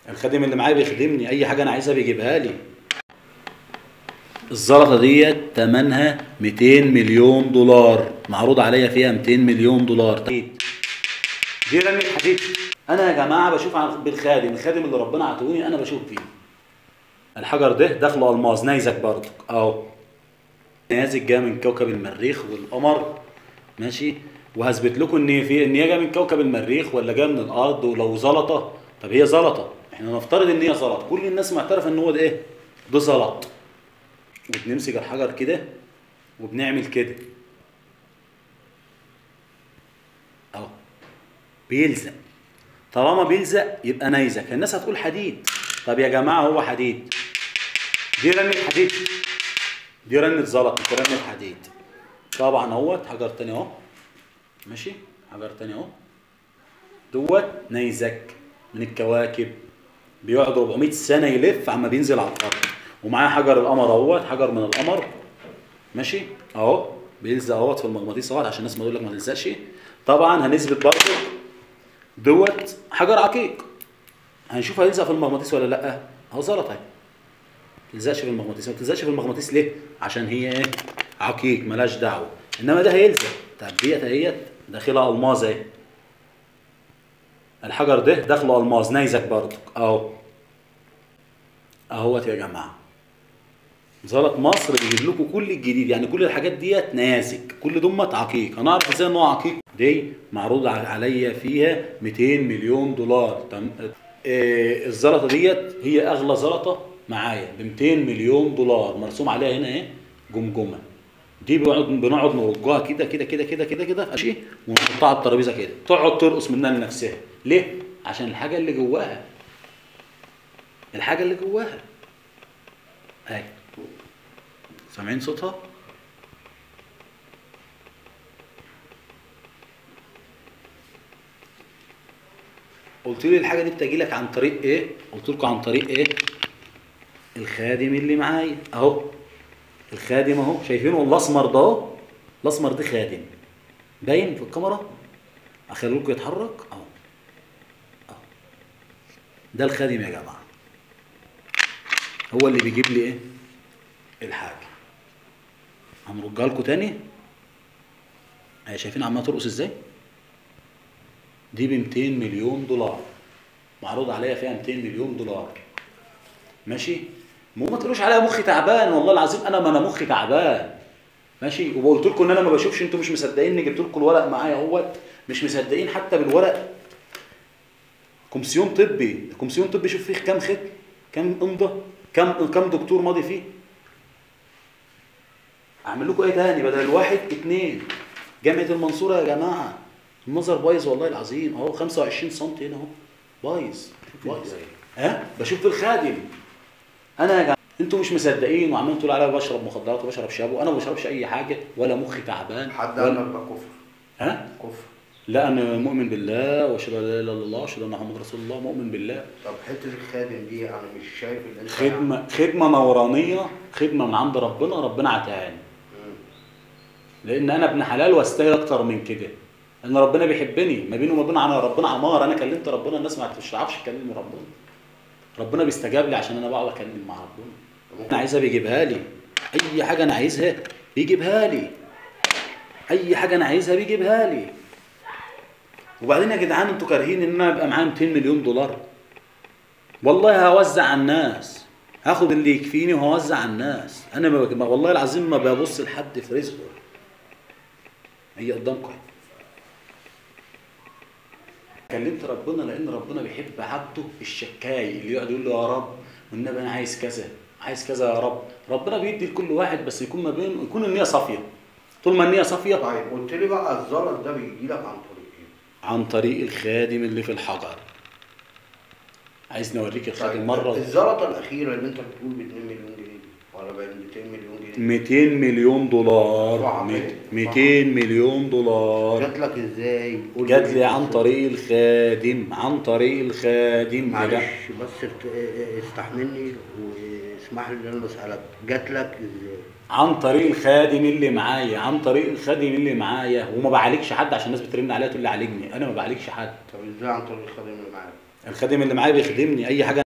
الخادم اللي معايا بيخدمني اي حاجه انا عايزها بيجيبها لي الزلطه ديت ثمنها 200 مليون دولار معروض عليا فيها 200 مليون دولار دي رن الحديد انا يا جماعه بشوف عن- بالخادم الخادم اللي ربنا عطوني انا بشوف فيه الحجر ده داخله الماظ نيزك برضك اهو نيازك جاي من كوكب المريخ والقمر ماشي وهثبت لكم ان في ان هي جايه من كوكب المريخ ولا جايه من الارض ولو زلطه طب هي زلطه احنا نفترض ان هي زلط كل الناس معترفه ان هو ده ايه ده زلط وبنمسك الحجر كده وبنعمل كده اهو بيلزق طالما بيلزق يبقى نيزك الناس هتقول حديد طب يا جماعه هو حديد دي رنة حديد دي رنة زلط مش رنة حديد طبعا اهوت حجر تاني اهو ماشي حجر تاني اهو دوت نيزك من الكواكب بيقعد 400 سنه يلف عما بينزل على الارض ومعاه حجر القمر اهوت حجر من القمر ماشي اهو بيلزق اهوت في المغناطيس اهوت عشان الناس ما تقول لك ما تلزقش طبعا هنثبت برضه دوت حجر عقيق هنشوف هيلزق في المغناطيس ولا لا اهو زلط اهي ما تلزقش في المغناطيس ما تلزقش في المغناطيس ليه عشان هي ايه عقيق ملاش دعوه انما ده هيلزق طب ديت اهيت داخلها الماظ اهي الحجر ده داخله الماظ نيزك برضك اهو اهوت يا جماعه زلط مصر بيجيب لكم كل الجديد يعني كل الحاجات ديت نيازك كل دمت عقيق هنعرف ازاي ان هو عقيق دي معروض ع- عليا فيها 200 مليون دولار تم آه الزلطه ديت هي اغلى زلطه معايا ب 200 مليون دولار مرسوم عليها هنا ايه جمجمه دي بنقعد بنقعد نرجها كده كده كده كده كده كده ماشي ونحطها على الترابيزه كده تقعد ترقص منها لنفسها ليه عشان الحاجه اللي جواها الحاجه اللي جواها اهي سامعين صوتها قلت لي الحاجه دي بتجي لك عن طريق ايه قلت لكم عن طريق ايه الخادم اللي معايا اهو الخادم اهو شايفينه الاسمر ده اهو الاسمر ده خادم باين في الكاميرا اخليه لكم يتحرك اهو اهو ده الخادم يا جماعه هو اللي بيجيب لي ايه الحاجه هنرجها لكم تاني اهي شايفين عماله ترقص ازاي دي ب 200 مليون دولار معروض عليا فيها 200 مليون دولار ماشي مو ما تقولوش عليا مخي تعبان والله العظيم انا ما انا مخي تعبان ماشي وقلت لكم ان انا ما بشوفش انتوا مش مصدقيني جبت لكم الورق معايا اهوت مش مصدقين حتى بالورق كومسيون طبي كومسيون طبي شوف فيه كام ختم كام امضه كام كام دكتور ماضي فيه اعمل لكم ايه تاني بدل الواحد اتنين جامعه المنصوره يا جماعه النظر بايظ والله العظيم اهو 25 سم هنا اهو بايظ بايظ ها بشوف في الخادم انا يا جماعه انتوا مش مصدقين وعمالين تقولوا عليا بشرب مخدرات وبشرب شاب وانا ما بشربش اي حاجه ولا مخي تعبان حد ولا قال لك ده كفر ها كفر لا انا مؤمن بالله واشهد ان لا اله الا الله واشهد ان محمد رسول الله مؤمن بالله طب حته الخادم دي انا مش شايف ان انت خدمه خدمه نورانيه خدمه من عند ربنا ربنا عتقاني مم. لان انا ابن حلال واستاهل اكتر من كده ان ربنا بيحبني ما بينه وما بين عن ربنا عمار انا كلمت ربنا الناس ما تعرفش تكلم ربنا ربنا بيستجاب لي عشان انا بقعد اتكلم مع ربنا انا عايزها بيجيبها لي اي حاجه انا عايزها بيجيبها لي اي حاجه انا عايزها بيجيبها لي وبعدين يا جدعان انتوا كارهين ان انا ابقى معايا 200 مليون دولار والله هوزع على الناس هاخد اللي يكفيني وهوزع على الناس انا ما ما- والله العظيم ما ببص لحد في رزقه هي قدامكم اهي. كلمت ربنا لان ربنا بيحب عبده الشكاي اللي يقعد يقول له يا رب والنبي انا عايز كذا عايز كذا يا رب ربنا بيدي لكل واحد بس يكون ما بين يكون النيه صافيه طول ما النيه صافيه طيب قلت لي بقى الزلط ده بيجي لك عن طريق ايه؟ عن طريق الخادم اللي في الحجر عايزني اوريك الخادم طيب مره الزلطه الاخيره اللي انت بتقول ب 2 مليون جنيه دي ولا ب 200 مليون جنيه 200 مليون دولار صح. ميت- 200 مليون دولار جات لك ازاي؟ قول جات لي عن طريق الخادم عن طريق الخادم يا معلش جماعة. بس ات- استحملني واسمح لي ان انا بسالك جات لك ازاي؟ عن طريق الخادم اللي معايا عن طريق الخادم اللي معايا وما بعالجش حد عشان الناس بترن عليا تقول لي عالجني انا ما بعالجش حد طب ازاي عن طريق الخادم اللي معاك؟ الخادم اللي معايا بيخدمني اي حاجه